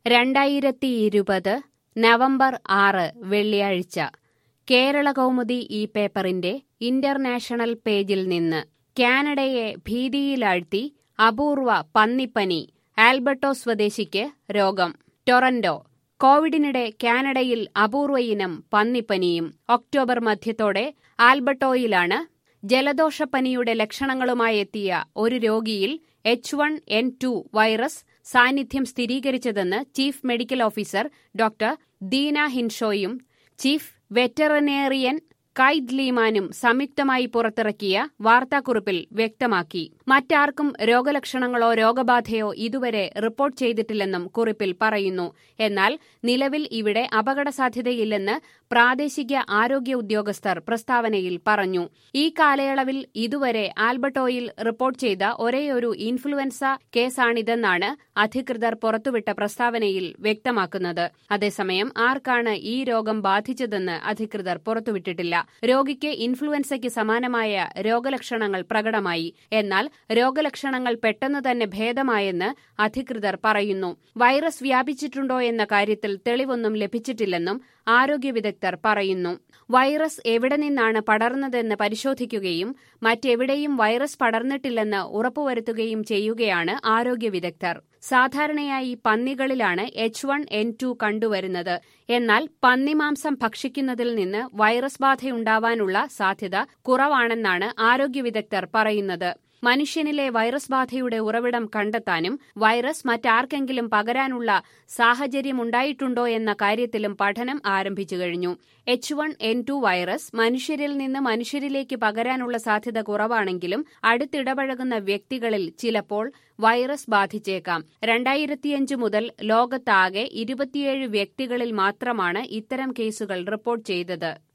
രണ്ടായിരത്തി ഇരുപത് നവംബർ ആറ് വെള്ളിയാഴ്ച കേരള കൗമുദി ഈ പേപ്പറിന്റെ ഇന്റർനാഷണൽ പേജിൽ നിന്ന് കാനഡയെ ഭീതിയിലാഴ്ത്തി അപൂർവ പന്നിപ്പനി ആൽബർട്ടോ സ്വദേശിക്ക് രോഗം ടൊറന്റോ കോവിഡിനിടെ കാനഡയിൽ അപൂർവ ഇനം പന്നിപ്പനിയും ഒക്ടോബർ മധ്യത്തോടെ ആൽബർട്ടോയിലാണ് ജലദോഷപ്പനിയുടെ ലക്ഷണങ്ങളുമായി എത്തിയ ഒരു രോഗിയിൽ H one N two virus സാന്നിധ്യം സ്ഥിരീകരിച്ചതെന്ന് chief medical officer doctor Deena ഹിൻഷോയും ചീഫ് വെറ്ററിനേറിയൻ കൈദ് ലീമാനും സംയുക്തമായി പുറത്തിറക്കിയ വാർത്താക്കുറിപ്പിൽ വ്യക്തമാക്കി മറ്റാർക്കും രോഗലക്ഷണങ്ങളോ രോഗബാധയോ ഇതുവരെ റിപ്പോർട്ട് ചെയ്തിട്ടില്ലെന്നും കുറിപ്പിൽ പറയുന്നു എന്നാൽ നിലവിൽ ഇവിടെ അപകട സാധ്യതയില്ലെന്ന് പ്രാദേശിക ആരോഗ്യ ഉദ്യോഗസ്ഥർ പ്രസ്താവനയിൽ പറഞ്ഞു ഈ കാലയളവിൽ ഇതുവരെ ആൽബർട്ടോയിൽ റിപ്പോർട്ട് ചെയ്ത ഒരേയൊരു ഇൻഫ്ലുവൻസ കേസാണിതെന്നാണ് അധികൃതർ പുറത്തുവിട്ട പ്രസ്താവനയിൽ വ്യക്തമാക്കുന്നത് അതേസമയം ആർക്കാണ് ഈ രോഗം ബാധിച്ചതെന്ന് അധികൃതർ പുറത്തുവിട്ടിട്ടില്ല രോഗിക്ക് ഇൻഫ്ലുവൻസയ്ക്ക് സമാനമായ രോഗലക്ഷണങ്ങൾ പ്രകടമായി എന്നാൽ രോഗലക്ഷണങ്ങൾ പെട്ടെന്ന് തന്നെ ഭേദമായെന്ന് അധികൃതർ പറയുന്നു വൈറസ് വ്യാപിച്ചിട്ടുണ്ടോ എന്ന കാര്യത്തിൽ തെളിവൊന്നും ലഭിച്ചിട്ടില്ലെന്നും ആരോഗ്യ വിദഗ്ധർ പറയുന്നു വൈറസ് എവിടെ നിന്നാണ് പടർന്നതെന്ന് പരിശോധിക്കുകയും മറ്റെവിടെയും വൈറസ് പടർന്നിട്ടില്ലെന്ന് ഉറപ്പുവരുത്തുകയും ചെയ്യുകയാണ് ആരോഗ്യ വിദഗ്ധർ സാധാരണയായി പന്നികളിലാണ് എച്ച് വൺ എൻ ടു കണ്ടുവരുന്നത് എന്നാൽ പന്നിമാംസം ഭക്ഷിക്കുന്നതിൽ നിന്ന് വൈറസ് ബാധയുണ്ടാവാനുള്ള സാധ്യത കുറവാണെന്നാണ് ആരോഗ്യ വിദഗ്ധർ പറയുന്നത് മനുഷ്യനിലെ വൈറസ് ബാധയുടെ ഉറവിടം കണ്ടെത്താനും വൈറസ് മറ്റാർക്കെങ്കിലും പകരാനുള്ള സാഹചര്യമുണ്ടായിട്ടുണ്ടോ എന്ന കാര്യത്തിലും പഠനം ആരംഭിച്ചു കഴിഞ്ഞു H one N two virus മനുഷ്യരിൽ നിന്ന് മനുഷ്യരിലേക്ക് പകരാനുള്ള സാധ്യത കുറവാണെങ്കിലും അടുത്തിടപഴകുന്ന വ്യക്തികളിൽ ചിലപ്പോൾ വൈറസ് ബാധിച്ചേക്കാം രണ്ടായിരത്തിയഞ്ച് മുതൽ ലോകത്താകെ ഇരുപത്തിയേഴ് വ്യക്തികളിൽ മാത്രമാണ് ഇത്തരം കേസുകൾ റിപ്പോർട്ട് ചെയ്തത്